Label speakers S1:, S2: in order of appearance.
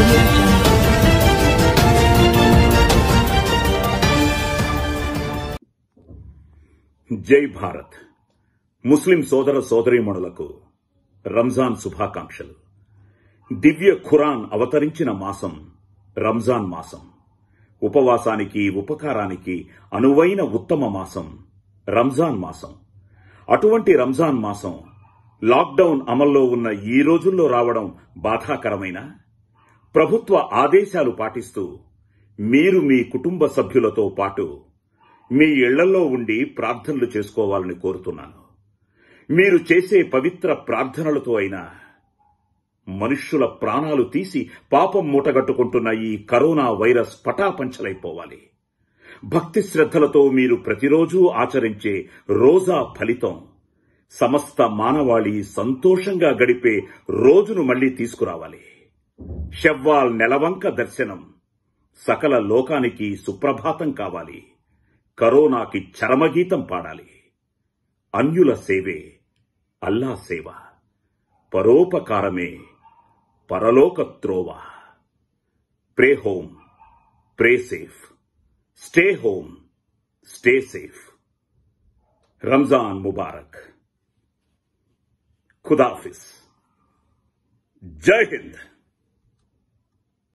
S1: జై భారత్ ముస్లిం సోదర సోదరీమణులకు రంజాన్ శుభాకాంక్షలు దివ్య ఖురాన్ అవతరించిన మాసం రంజాన్ మాసం ఉపవాసానికి ఉపకారానికి అనువైన ఉత్తమ మాసం రంజాన్ మాసం అటువంటి రంజాన్ మాసం లాక్డౌన్ అమల్లో ఉన్న ఈ రోజుల్లో రావడం బాధాకరమైన ప్రభుత్వ ఆదేశాలు పాటిస్తూ మీరు మీ కుటుంబ సభ్యులతో పాటు మీ ఇళ్లలో ఉండి ప్రార్థనలు చేసుకోవాలని కోరుతున్నాను మీరు చేసే పవిత్ర ప్రార్థనలతో అయినా మనుష్యుల ప్రాణాలు తీసి పాపం మూటగట్టుకుంటున్న ఈ కరోనా వైరస్ పటాపంచలైపోవాలి భక్తి శ్రద్ధలతో మీరు ప్రతిరోజూ ఆచరించే రోజా ఫలితం సమస్త మానవాళి సంతోషంగా గడిపే రోజును మళ్లీ తీసుకురావాలి షవ్వాల్ నెలవంక దర్శనం సకల లోకానికి సుప్రభాతం కావాలి కరోనాకి చరమగీతం పాడాలి అన్యుల సేవే అల్లా సేవ పరోపకారమే పరలోక త్రోవ pray home pray safe stay home stay safe Ramzan ముబారక్ ఖుదాఫిస్ జై హింద్